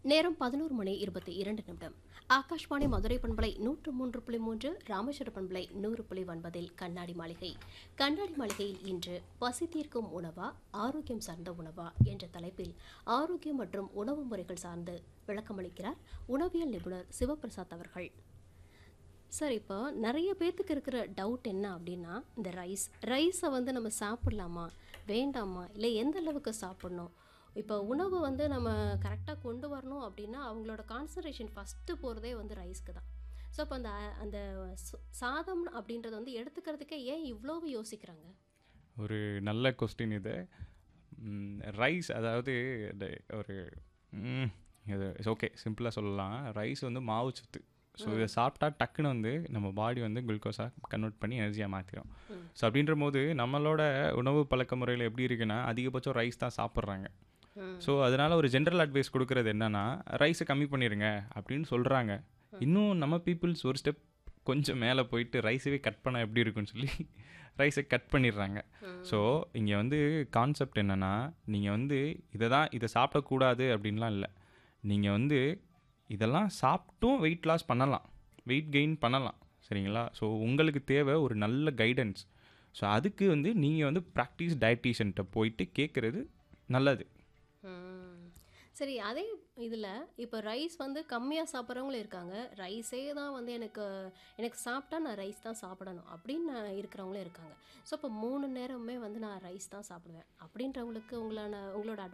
நேரம் பதினோரு மணி இருபத்தி இரண்டு நிமிடம் ஆகாஷ்வாணி மதுரை பண்பலை நூற்று மூன்று புள்ளி மூன்று ராமேஸ்வர பண்பலை நூறு புள்ளி ஒன்பதில் கண்ணாடி மாளிகை கண்ணாடி மாளிகையில் இன்று பசி தீர்க்கும் உணவா ஆரோக்கியம் சார்ந்த உணவா என்ற தலைப்பில் ஆரோக்கியம் மற்றும் உணவு முறைகள் சார்ந்து விளக்கமளிக்கிறார் உணவியல் நிபுணர் சிவபிரசாத் அவர்கள் சார் இப்போ நிறைய பேர்த்துக்கு இருக்கிற டவுட் என்ன அப்படின்னா இந்த ரைஸ் ரைஸை வந்து நம்ம சாப்பிடலாமா வேண்டாமா இல்லை எந்த அளவுக்கு சாப்பிடணும் இப்போ உணவு வந்து நம்ம கரெக்டாக கொண்டு வரணும் அப்படின்னா அவங்களோட கான்சன்ட்ரேஷன் ஃபஸ்ட்டு போகிறதே வந்து ரைஸ்க்கு தான் ஸோ அப்போ அந்த அந்த ச- சாதம் அப்படின்றது வந்து எடுத்துக்கிறதுக்கே ஏன் இவ்வளோ யோசிக்கிறாங்க ஒரு நல்ல கொஸ்டின் இது ரைஸ் அதாவது இந்த ஒரு ம், இது ஓகே சிம்பிளாக சொல்லலாம் ரைஸ் வந்து மாவு சத்து ஸோ இதை சாப்பிட்டா டக்குன்னு வந்து நம்ம பாடி வந்து குளுக்கோஸாக கன்வெர்ட் பண்ணி எனர்ஜியாக மாற்றிடும் ஸோ அப்படின்ற போது நம்மளோட உணவு பழக்க முறையில் எப்படி இருக்குன்னா அதிகபட்சம் ரைஸ் தான் சாப்பிட்றாங்க ஸோ அதனால ஒரு ஜென்ரல் அட்வைஸ் கொடுக்கறது என்னன்னா ரைஸை கம்மி பண்ணிடுங்க அப்படின்னு சொல்கிறாங்க இன்னும் நம்ம பீப்புள்ஸ் ஒரு ஸ்டெப் கொஞ்சம் மேலே போயிட்டு ரைஸவே கட் பண்ண எப்படி இருக்குன்னு சொல்லி ரைஸை கட் பண்ணிடுறாங்க ஸோ இங்கே வந்து கான்செப்ட் என்னென்னா நீங்கள் வந்து இதை தான் இதை சாப்பிடக்கூடாது அப்படின்லாம் இல்லை நீங்கள் வந்து இதெல்லாம் சாப்பிட்டும் வெயிட் லாஸ் பண்ணலாம் வெயிட் கெயின் பண்ணலாம் சரிங்களா ஸோ உங்களுக்கு தேவை ஒரு நல்ல கைடன்ஸ் ஸோ அதுக்கு வந்து நீங்கள் வந்து ப்ராக்டிஸ் டயட்டீஷியன்ட்ட போயிட்டு கேட்குறது நல்லது ம். சரி அதே இதில் இப்போ ரைஸ் வந்து கம்மியாக சாப்பிட்றவங்களும் இருக்காங்க ரைஸே தான் வந்து எனக்கு எனக்கு சாப்பிட்டா நான் ரைஸ் தான் சாப்பிடணும் அப்படின்னு இருக்கிறவங்களும் இருக்காங்க ஸோ இப்போ மூணு நேரமுமே வந்து நான் ரைஸ் தான் சாப்பிடுவேன் அப்படின்றவங்களுக்கு உங்களான உங்களோட